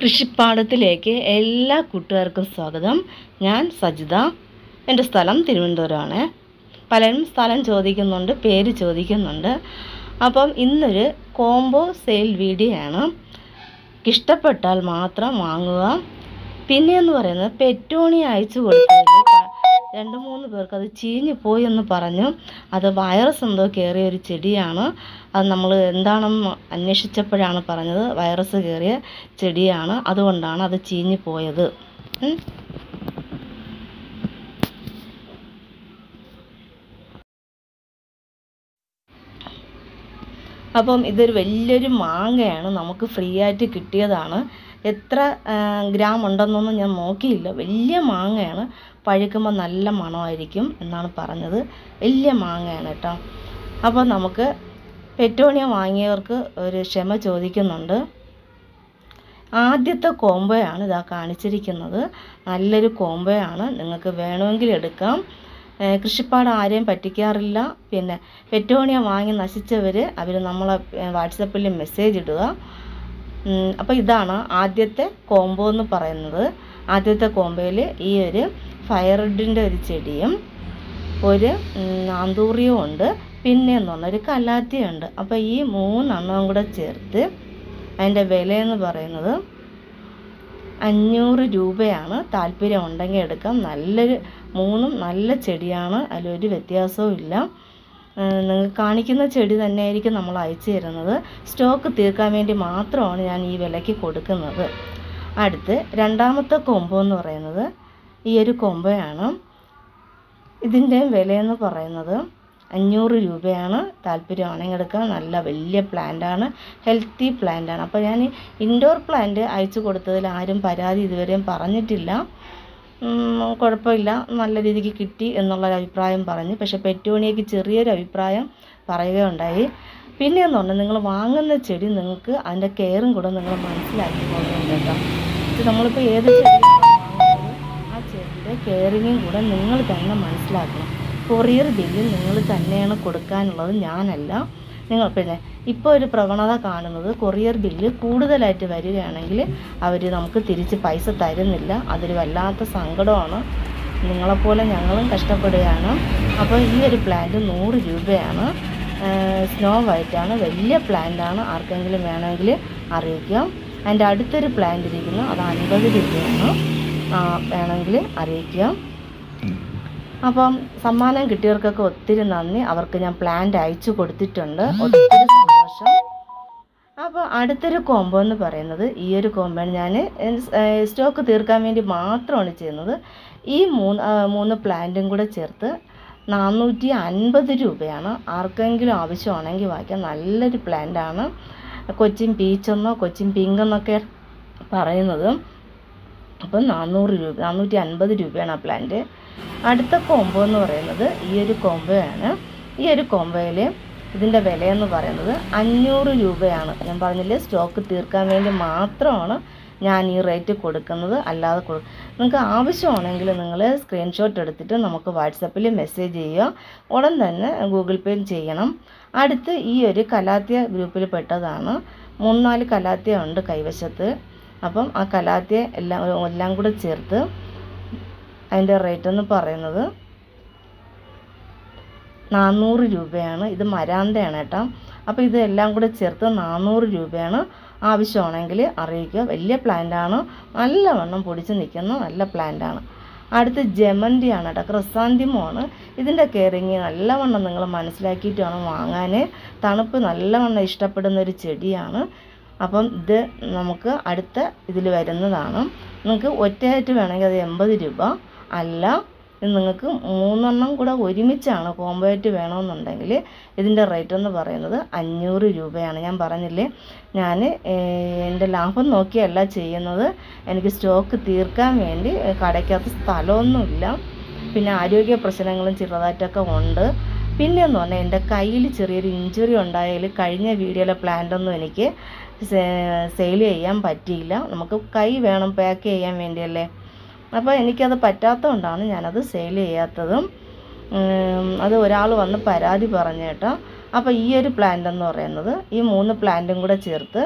കൃഷിപ്പാടത്തിലേക്ക് എല്ലാ കൂട്ടുകാർക്കും സ്വാഗതം ഞാൻ സജിത എൻ്റെ സ്ഥലം തിരുവനന്തപുരമാണ് പലരും സ്ഥലം ചോദിക്കുന്നുണ്ട് പേര് ചോദിക്കുന്നുണ്ട് അപ്പം ഇന്നൊരു കോംബോ സെയിൽ വീഡിയോ ആണ് ഇഷ്ടപ്പെട്ടാൽ മാത്രം വാങ്ങുക പിന്നെ എന്ന് പറയുന്നത് പെറ്റോണി അയച്ചു കൊടുത്തതിൽ പ- രണ്ട് മൂന്ന് പേർക്ക് അത് ചീഞ്ഞു പോയി എന്ന് പറഞ്ഞു അത് വൈറസ് എന്തോ കയറിയ ഒരു ചെടിയാണ് അത് നമ്മൾ എന്താണെന്ന് അന്വേഷിച്ചപ്പോഴാണ് പറഞ്ഞത് വൈറസ് കയറിയ ചെടിയാണ് അതുകൊണ്ടാണ് അത് ചീഞ്ഞു പോയത് ഉം. അപ്പം ഇതൊരു വലിയൊരു മാങ്ങയാണ് നമുക്ക് ഫ്രീ ആയിട്ട് കിട്ടിയതാണ് എത്ര ആ, ഗ്രാം ഉണ്ടെന്നൊന്നും ഞാൻ നോക്കിയില്ല വലിയ മാങ്ങയാണ് പഴുക്കുമ്പോൾ നല്ല മണമായിരിക്കും എന്നാണ് പറഞ്ഞത് വലിയ മാങ്ങയാണ് കേട്ടോ അപ്പോൾ നമുക്ക് പെറ്റോണിയ വാങ്ങിയവർക്ക് ഒരു ക്ഷമ ചോദിക്കുന്നുണ്ട് ആദ്യത്തെ കോംബോയാണ് ഇതാ കാണിച്ചിരിക്കുന്നത് നല്ലൊരു കോംബോയാണ് നിങ്ങൾക്ക് വേണമെങ്കിൽ എടുക്കാം ഏഹ് കൃഷിപ്പാടം ആരെയും പറ്റിക്കാറില്ല പിന്നെ പെറ്റോണിയ വാങ്ങി നശിച്ചവർ അവർ നമ്മളെ വാട്സപ്പിൽ മെസ്സേജ് ഇടുക അപ്പോൾ ഇതാണ് ആദ്യത്തെ കോംബോ എന്ന് പറയുന്നത് ആദ്യത്തെ കോംബോയിൽ ഈ ഒരു ഫയർഡിൻ്റെ ഒരു ചെടിയും ഒരു നാന്തൂറിയും ഉണ്ട് പിന്നെ എന്ന് പറഞ്ഞാൽ ഒരു കലാത്തിയുണ്ട് അപ്പോൾ ഈ മൂന്നെണ്ണവും കൂടെ ചേർത്ത് അതിൻ്റെ വിലയെന്ന് പറയുന്നത് അഞ്ഞൂറ് രൂപയാണ് താല്പര്യം ഉണ്ടെങ്കിൽ എടുക്കാം നല്ലൊരു മൂന്നും നല്ല ചെടിയാണ് അതിലൊരു വ്യത്യാസവും ഇല്ല നിങ്ങൾക്ക് കാണിക്കുന്ന ചെടി തന്നെയായിരിക്കും നമ്മൾ അയച്ചു തരുന്നത് സ്റ്റോക്ക് തീർക്കാൻ വേണ്ടി മാത്രമാണ് ഞാൻ ഈ വിലയ്ക്ക് കൊടുക്കുന്നത് അടുത്ത് രണ്ടാമത്തെ കൊമ്പ് എന്ന് പറയുന്നത് ഈ ഒരു കൊമ്പയാണ് ഇതിൻ്റെ വിലയെന്ന് പറയുന്നത് അഞ്ഞൂറ് രൂപയാണ് താല്പര്യമാണെങ്കിൽ എടുക്കാം നല്ല വലിയ പ്ലാന്റാണ് ഹെൽത്തി പ്ലാന്റാണ് അപ്പോൾ ഞാൻ ഇൻഡോർ പ്ലാന്റ് അയച്ചു കൊടുത്തതിൽ ആരും പരാതി ഇതുവരെയും പറഞ്ഞിട്ടില്ല ഉം, കുഴപ്പമില്ല നല്ല രീതിക്ക് കിട്ടി എന്നുള്ള ഒരു അഭിപ്രായം പറഞ്ഞു പക്ഷേ പെറ്റോണിയയ്ക്ക് ചെറിയൊരു അഭിപ്രായം പറയുകയുണ്ടായി പിന്നെ എന്ന് പറഞ്ഞാൽ നിങ്ങൾ വാങ്ങുന്ന ചെടി നിങ്ങൾക്ക് അതിൻ്റെ കെയറും കൂടെ നിങ്ങൾ മനസ്സിലാക്കി കൊണ്ടുണ്ട് കേട്ടോ ഇത് നമ്മളിപ്പോൾ ഏത് ചെടിയാണ് വാങ്ങുന്നത് ആ ചെടിയുടെ കെയറിങ്ങും കൂടെ നിങ്ങൾ തന്നെ മനസ്സിലാക്കണം കൊറിയർ ബില്ല് നിങ്ങൾ തന്നെയാണ് കൊടുക്കാനുള്ളത് ഞാനല്ല നിങ്ങൾ പിന്നെ ഇപ്പോൾ ഒരു പ്രവണത കാണുന്നത് കൊറിയർ ബില്ല് കൂടുതലായിട്ട് വരികയാണെങ്കിൽ അവർ നമുക്ക് തിരിച്ച് പൈസ തരുന്നില്ല അതൊരു വല്ലാത്ത സങ്കടമാണ് നിങ്ങളെപ്പോലെ ഞങ്ങളും കഷ്ടപ്പെടുകയാണ് അപ്പോൾ ഈ ഒരു പ്ലാന്റ് നൂറ് രൂപയാണ് സ്നോ വൈറ്റാണ് വലിയ പ്ലാന്റാണ് ആർക്കെങ്കിലും വേണമെങ്കിൽ അറിയിക്കാം അതിൻ്റെ അടുത്തൊരു പ്ലാന്റ് ഇരിക്കുന്നു അത് അൻപത് രൂപയാണ് ആ, വേണമെങ്കിൽ അറിയിക്കാം അപ്പം സമ്മാനം കിട്ടിയവർക്കൊക്കെ ഒത്തിരി നന്ദി അവർക്ക് ഞാൻ പ്ലാന്റ് അയച്ചു കൊടുത്തിട്ടുണ്ട് ഒത്തിരി സന്തോഷം അപ്പോൾ അടുത്തൊരു കോംബോ എന്ന് പറയുന്നത് ഈ ഒരു കോംബോയാണ് ഞാൻ സ്റ്റോക്ക് തീർക്കാൻ വേണ്ടി മാത്രമാണ് ചെയ്യുന്നത് ഈ മൂന്ന് ആ, മൂന്ന് പ്ലാന്റും കൂടെ ചേർത്ത് നാനൂറ്റി അൻപത് രൂപയാണ് ആർക്കെങ്കിലും ആവശ്യമാണെങ്കിൽ വാങ്ങിക്കാം നല്ലൊരു പ്ലാന്റാണ് കൊച്ചിൻ പീച്ചെന്നോ കൊച്ചിൻ പിങ്കെന്നൊക്കെ പറയുന്നത് അപ്പം നാനൂറ് രൂപ നാനൂറ്റി അൻപത് രൂപയാണ് ആ പ്ലാന്റ് അടുത്ത കോംബോ എന്ന് പറയുന്നത് ഈ ഒരു കോംബോയാണ് ഈ ഒരു കോംബോയിൽ ഇതിൻ്റെ വിലയെന്ന് പറയുന്നത് അഞ്ഞൂറ് രൂപയാണ് ഞാൻ പറഞ്ഞില്ലേ സ്റ്റോക്ക് തീർക്കാൻ വേണ്ടി മാത്രമാണ് ഞാൻ ഈ റേറ്റ് കൊടുക്കുന്നത് അല്ലാതെ കൊടു നിങ്ങൾക്ക് ആവശ്യമാണെങ്കിൽ നിങ്ങൾ സ്ക്രീൻഷോട്ട് എടുത്തിട്ട് നമുക്ക് വാട്സപ്പിൽ മെസ്സേജ് ചെയ്യുക ഉടൻ തന്നെ ഗൂഗിൾ പേ ചെയ്യണം അടുത്ത് ഈ ഒരു കലാത്തിയ ഗ്രൂപ്പിൽ പെട്ടതാണ് മൂന്നാല് കലാത്തിയ ഉണ്ട് കൈവശത്ത് അപ്പം ആ കലാത്തിയ എല്ലാം എല്ലാം കൂടെ ചേർത്ത് അതിൻ്റെ റേറ്റ് എന്ന് പറയുന്നത് നാനൂറ് രൂപയാണ് ഇത് മരാന്തയാണ് കേട്ടോ അപ്പോൾ ഇത് എല്ലാം കൂടെ ചേർത്ത് നാനൂറ് രൂപയാണ് ആവശ്യമാണെങ്കിൽ അറിയിക്കുക വലിയ പ്ലാന്റാണ് നല്ലവണ്ണം പൊടിച്ച് നിൽക്കുന്ന നല്ല പ്ലാന്റാണ് അടുത്ത് ജമന്തിയാണ് കേട്ടോ ക്രിസാന്തിമമാണ് ഇതിൻ്റെ കെയറിങ് നല്ലവണ്ണം നിങ്ങൾ മനസ്സിലാക്കിയിട്ട് വേണം വാങ്ങാൻ തണുപ്പ് നല്ലവണ്ണം ഇഷ്ടപ്പെടുന്ന ഒരു ചെടിയാണ് അപ്പം ഇത് നമുക്ക് അടുത്ത ഇതിൽ വരുന്നതാണ് നിങ്ങൾക്ക് ഒറ്റയായിട്ട് വേണമെങ്കിൽ അത് എൺപത് രൂപ അല്ല ഇത് നിങ്ങൾക്ക് മൂന്നെണ്ണം കൂടെ ഒരുമിച്ചാണ് കോംബോ ആയിട്ട് വേണമെന്നുണ്ടെങ്കിൽ ഇതിൻ്റെ റേറ്റ് എന്ന് പറയുന്നത് അഞ്ഞൂറ് രൂപയാണ് ഞാൻ പറഞ്ഞില്ലേ ഞാൻ എൻ്റെ ലാഭം നോക്കിയല്ല ചെയ്യുന്നത് എനിക്ക് സ്റ്റോക്ക് തീർക്കാൻ വേണ്ടി ഏഹ്, കടയ്ക്കകത്ത് സ്ഥലമൊന്നുമില്ല പിന്നെ ആരോഗ്യ പ്രശ്നങ്ങളും ചെറുതായിട്ടൊക്കെ ഉണ്ട് പിന്നെ എന്ന് പറഞ്ഞാൽ എൻ്റെ കയ്യിൽ ചെറിയൊരു ഇഞ്ചുറി ഉണ്ടായാൽ കഴിഞ്ഞ വീഡിയോയിലെ പ്ലാന്റൊന്നും എനിക്ക് സെയിൽ ചെയ്യാൻ പറ്റിയില്ല നമുക്ക് കൈ വേണം പാക്ക് ചെയ്യാൻ വേണ്ടിയല്ലേ അപ്പോൾ എനിക്കത് പറ്റാത്തതുകൊണ്ടാണ് ഞാനത് സെയിൽ ചെയ്യാത്തതും ഉം, അത് ഒരാൾ വന്ന് പരാതി പറഞ്ഞു കേട്ടോ അപ്പോൾ ഈ ഒരു പ്ലാന്റ് എന്ന് പറയുന്നത് ഈ മൂന്ന് പ്ലാന്റും കൂടെ ചേർത്ത്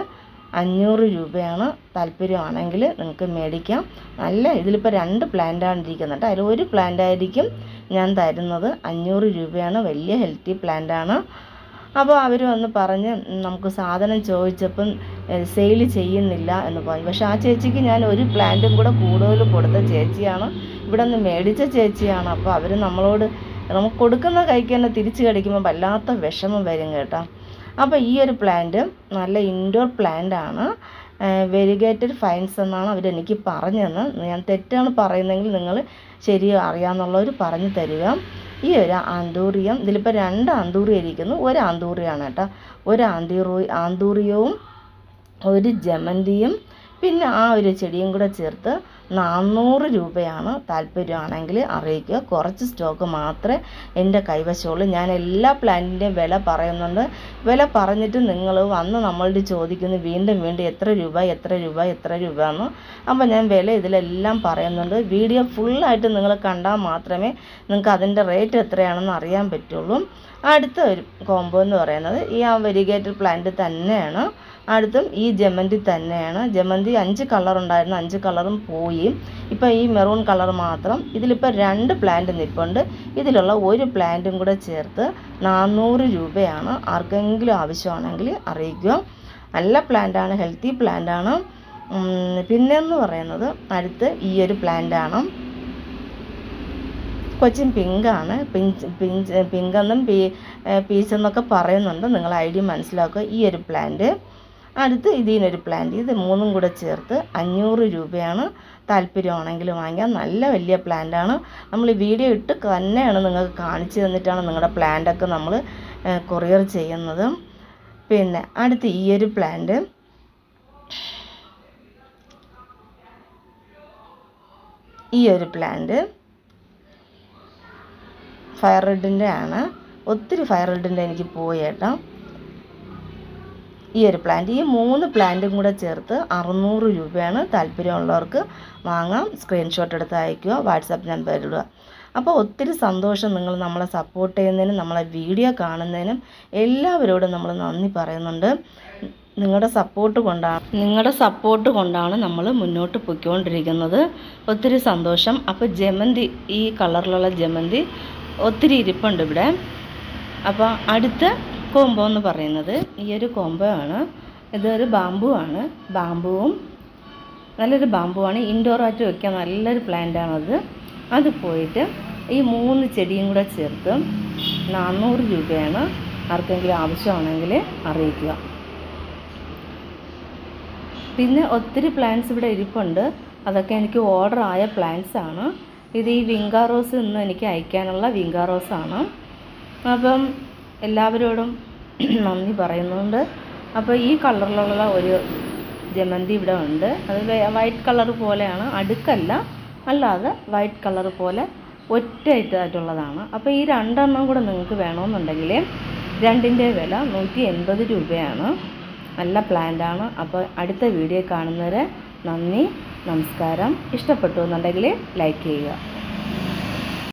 അഞ്ഞൂറ് രൂപയാണ് താല്പര്യമാണെങ്കിൽ നിങ്ങൾക്ക് മേടിക്കാം നല്ല ഇതിലിപ്പോൾ രണ്ട് പ്ലാന്റാണ് ഇരിക്കുന്നത് കേട്ടോ അതിൽ ഒരു പ്ലാന്റ് ആയിരിക്കും ഞാൻ തരുന്നത് അഞ്ഞൂറ് രൂപയാണ് വലിയ ഹെൽത്തി പ്ലാന്റാണ് അപ്പോൾ അവർ വന്ന് പറഞ്ഞ് നമുക്ക് സാധനം ചോദിച്ചപ്പം സെയിൽ ചെയ്യുന്നില്ല എന്ന് പറഞ്ഞു പക്ഷേ ആ ചേച്ചിക്ക് ഞാൻ ഒരു പ്ലാന്റും കൂടെ കൂടുതൽ കൊടുത്ത ചേച്ചിയാണ് ഇവിടെ നിന്ന് മേടിച്ച ചേച്ചിയാണ് അപ്പോൾ അവർ നമ്മളോട് നമുക്ക് കൊടുക്കുന്ന കൈക്ക് തന്നെ തിരിച്ച് കടിക്കുമ്പോൾ വല്ലാത്ത വിഷമം വരും കേട്ടോ അപ്പോൾ ഈ ഒരു പ്ലാന്റ് നല്ല ഇൻഡോർ പ്ലാന്റ് ആണ് വെരിഗേറ്റഡ് ഫൈൻസ് എന്നാണ് അവരെനിക്ക് പറഞ്ഞതെന്ന് ഞാൻ തെറ്റാണ് പറയുന്നതെങ്കിൽ നിങ്ങൾ ശരി അറിയാമെന്നുള്ളവർ പറഞ്ഞു തരിക ഈ ഒരു ആന്തൂറിയം ഇതിലിപ്പോൾ രണ്ട് ആന്തൂറിയം ഇരിക്കുന്നു ഒരു ആന്തൂറിയാണ് കേട്ടോ ഒരു ആന്തൂറി ആന്തൂറിയവും ഒരു ജമന്തിയും പിന്നെ ആ ഒരു ചെടിയും കൂടെ ചേർത്ത് നാനൂറ് രൂപയാണ് താല്പര്യമാണെങ്കിൽ അറിയിക്കുക കുറച്ച് സ്റ്റോക്ക് മാത്രമേ എൻ്റെ കൈവശമുള്ളൂ ഞാൻ എല്ലാ പ്ലാന്റിൻ്റെയും വില പറയുന്നുണ്ട് വില പറഞ്ഞിട്ട് നിങ്ങൾ വന്ന് നമ്മളുടെ ചോദിക്കുന്നു വീണ്ടും വീണ്ടും എത്ര രൂപ എത്ര രൂപ എത്ര രൂപ എന്ന് അപ്പോൾ ഞാൻ വില ഇതിലെല്ലാം പറയുന്നുണ്ട് വീഡിയോ ഫുള്ളായിട്ട് നിങ്ങൾ കണ്ടാൽ മാത്രമേ നിങ്ങൾക്ക് അതിൻ്റെ റേറ്റ് എത്രയാണെന്ന് അറിയാൻ പറ്റുള്ളൂ അടുത്ത ഒരു കോംബോ എന്ന് പറയുന്നത് ഈ ആ വെരിഗേറ്റഡ് പ്ലാന്റ് തന്നെയാണ് അടുത്തും ഈ ജമന്തി തന്നെയാണ് ജമന്തി അഞ്ച് കളർ ഉണ്ടായിരുന്നു അഞ്ച് കളറും പോയി ഇപ്പോൾ ഈ മെറൂൺ കളർ മാത്രം ഇതിലിപ്പോൾ രണ്ട് പ്ലാന്റ് നിൽപ്പുണ്ട് ഇതിലുള്ള ഒരു പ്ലാന്റും കൂടെ ചേർത്ത് നാനൂറ് രൂപയാണ് ആർക്കെങ്കിലും ആവശ്യമാണെങ്കിൽ അറിയിക്കുക നല്ല പ്ലാന്റാണ് ഹെൽത്തി പ്ലാന്റാണ് പിന്നെന്ന് പറയുന്നത് അടുത്ത് ഈ ഒരു പ്ലാന്റാണ് കൊച്ചിൻ പിങ്കാണ് പിഞ്ച് പിഞ്ച് പിങ്കെന്നും പീ പീച്ച് എന്നൊക്കെ പറയുന്നുണ്ട് നിങ്ങൾ ഐ ഡി മനസ്സിലാക്കുക ഈ ഒരു പ്ലാന്റ് അടുത്ത് ഇതിനൊരു പ്ലാന്റ് ഇത് മൂന്നും കൂടെ ചേർത്ത് അഞ്ഞൂറ് രൂപയാണ് താല്പര്യമാണെങ്കിൽ വാങ്ങിക്കാം നല്ല വലിയ പ്ലാന്റാണ് നമ്മൾ ഈ വീഡിയോ ഇട്ട് തന്നെയാണ് നിങ്ങൾക്ക് കാണിച്ചു തന്നിട്ടാണ് നിങ്ങളുടെ പ്ലാന്റൊക്കെ നമ്മൾ കൊറിയർ ചെയ്യുന്നത് പിന്നെ അടുത്ത് ഈ ഒരു പ്ലാന്റ് ഈ ഒരു പ്ലാന്റ് ഫയർ റെഡിൻ്റെ ആണ് ഒത്തിരി ഫയർ റെഡിൻ്റെ എനിക്ക് പോയി കേട്ടോ ഈ ഒരു പ്ലാന്റ് ഈ മൂന്ന് പ്ലാന്റും കൂടെ ചേർത്ത് അറുന്നൂറ് രൂപയാണ് താല്പര്യമുള്ളവർക്ക് വാങ്ങാം സ്ക്രീൻഷോട്ട് എടുത്ത് അയക്കുക വാട്സാപ്പ് നമ്പർ ഇടുക അപ്പോൾ ഒത്തിരി സന്തോഷം നിങ്ങൾ നമ്മളെ സപ്പോർട്ട് ചെയ്യുന്നതിനും നമ്മളെ വീഡിയോ കാണുന്നതിനും എല്ലാവരോടും നമ്മൾ നന്ദി പറയുന്നുണ്ട് നിങ്ങളുടെ സപ്പോർട്ട് കൊണ്ടാണ് നിങ്ങളുടെ സപ്പോർട്ട് കൊണ്ടാണ് നമ്മൾ മുന്നോട്ട് പൊയ്ക്കൊണ്ടിരിക്കുന്നത് ഒത്തിരി സന്തോഷം അപ്പോൾ ജമന്തി ഈ കളറിലുള്ള ജമന്തി ഒത്തിരി ഇരിപ്പുണ്ട് ഇവിടെ അപ്പോൾ അടുത്ത കോംബോ എന്ന് പറയുന്നത് ഈ ഒരു കോംബോ ആണ് ഇതൊരു ബാമ്പു ആണ് ബാമ്പുവും നല്ലൊരു ബാമ്പു ആണ് ഇൻഡോർ ആയിട്ട് വെക്കാൻ നല്ലൊരു പ്ലാന്റ് ആണത് അത് പോയിട്ട് ഈ മൂന്ന് ചെടിയും കൂടെ ചേർത്ത് നാനൂറ് രൂപയാണ് ആർക്കെങ്കിലും ആവശ്യമാണെങ്കിൽ അറിയിക്കുക പിന്നെ ഒത്തിരി പ്ലാന്റ്സ് ഇവിടെ ഇരിപ്പുണ്ട് അതൊക്കെ എനിക്ക് ഓർഡർ ആയ പ്ലാന്റ്സ് ആണ് ഇത് ഈ വിങ്കാ റോസ് ഇന്ന് എനിക്ക് അയക്കാനുള്ള വിങ്കാ റോസ് ആണ് അപ്പം എല്ലാവരോടും നന്ദി പറയുന്നുണ്ട് അപ്പോൾ ഈ കളറിലുള്ള ഒരു ജമന്തി ഇവിടെ ഉണ്ട് അത് വൈറ്റ് കളർ പോലെയാണ് അടുക്കല്ല അല്ലാതെ വൈറ്റ് കളർ പോലെ ഒറ്റയിട്ടായിട്ടുള്ളതാണ് അപ്പോൾ ഈ രണ്ടെണ്ണം കൂടെ നിങ്ങൾക്ക് വേണമെന്നുണ്ടെങ്കിൽ രണ്ടിൻ്റെ വില നൂറ്റി എൺപത് രൂപയാണ് നല്ല പ്ലാന്റാണ് അപ്പോൾ അടുത്ത വീഡിയോ കാണുന്നവരെ നന്ദി നമസ്കാരം ഇഷ്ടപ്പെട്ടു എന്നുണ്ടെങ്കിൽ ലൈക്ക് ചെയ്യുക